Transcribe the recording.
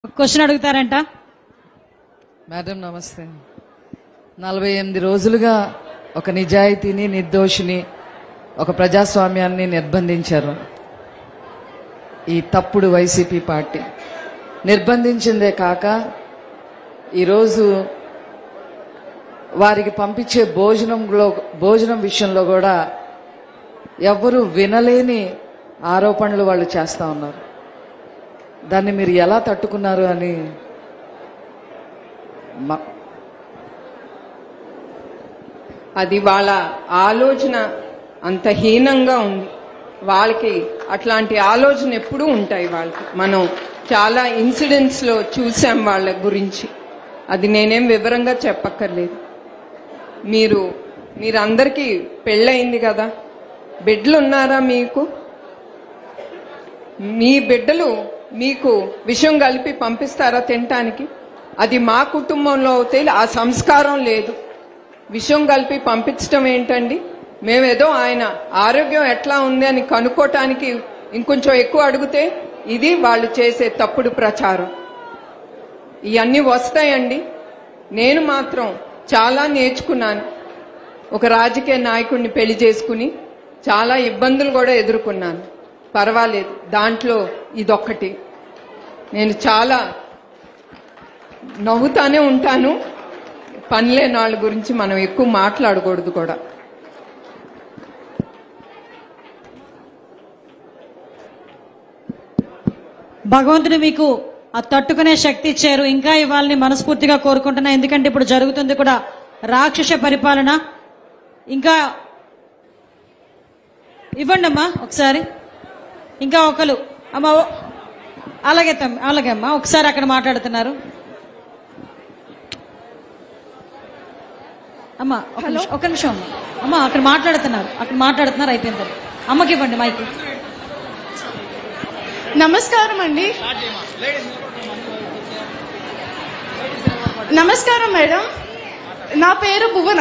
question అడుగుతారంట madam నమస్తే నలభై ఎనిమిది రోజులుగా ఒక నిజాయితీని నిర్దోషిని ఒక ప్రజాస్వామ్యాన్ని నిర్బంధించారు ఈ తప్పుడు వైసీపీ పార్టీ నిర్బంధించిందే కాక ఈరోజు వారికి పంపించే భోజనంలో భోజనం విషయంలో కూడా ఎవ్వరూ వినలేని ఆరోపణలు వాళ్ళు చేస్తా ఉన్నారు దాన్ని మీరు ఎలా తట్టుకున్నారు అని మా- అది వాళ్ళ ఆలోచన అంత హీనంగా ఉంది వాళ్ళకి అట్లాంటి ఆలోచన ఎప్పుడూ ఉంటాయి వాళ్ళకి మనం చాలా ఇన్సిడెంట్స్ లో చూసాం వాళ్ళ గురించి అది నేనేం వివరంగా చెప్పక్కర్లేదు మీరు మీరందరికీ పెళ్ళయింది కదా బిడ్డలు ఉన్నారా మీకు మీ బిడ్డలు మీకు విషం కలిపి పంపిస్తారా తినటానికి అది మా కుటుంబంలో అయితే ఆ సంస్కారం లేదు విషం కలిపి పంపించడం ఏంటండి మేమేదో ఆయన ఆరోగ్యం ఎట్లా ఉంది అని కనుక్కోటానికి ఇంకొంచెం ఎక్కువ అడిగితే ఇది వాళ్ళు చేసే తప్పుడు ప్రచారం ఇవన్నీ వస్తాయండి నేను మాత్రం చాలా నేర్చుకున్నాను ఒక రాజకీయ నాయకుడిని పెళ్లి చేసుకుని చాలా ఇబ్బందులు కూడా ఎదుర్కొన్నాను పర్వాలేదు దాంట్లో ఇదొక్కటి నేను చాలా నవ్వుతానే ఉంటాను పనిలేని వాళ్ళ గురించి మనం ఎక్కువ మాట్లాడకూడదు కూడా భగవంతుడు మీకు ఆ తట్టుకునే శక్తి ఇచ్చారు ఇంకా ఇవ్వాలని మనస్ఫూర్తిగా కోరుకుంటున్నా ఎందుకంటే ఇప్పుడు జరుగుతుంది కూడా రాక్షస పరిపాలన ఇంకా ఇవ్వండి అమ్మా ఒకసారి ఇంకా ఒకరు అమ్మా ఓ- అలాగే తమ్మి అలాగే అమ్మా ఒకసారి అక్కడ మాట్లాడుతున్నారు అమ్మా ఒక నిమిషం ఒక నిమిషం అమ్మా అమ్మా అక్కడ మాట్లాడుతున్నారు అక్కడ మాట్లాడుతున్నారు అయిపోయిన తర్వాత అమ్మకి ఇవ్వండి మైకి నమస్కారం అండి నమస్కారం మేడం నా పేరు భువన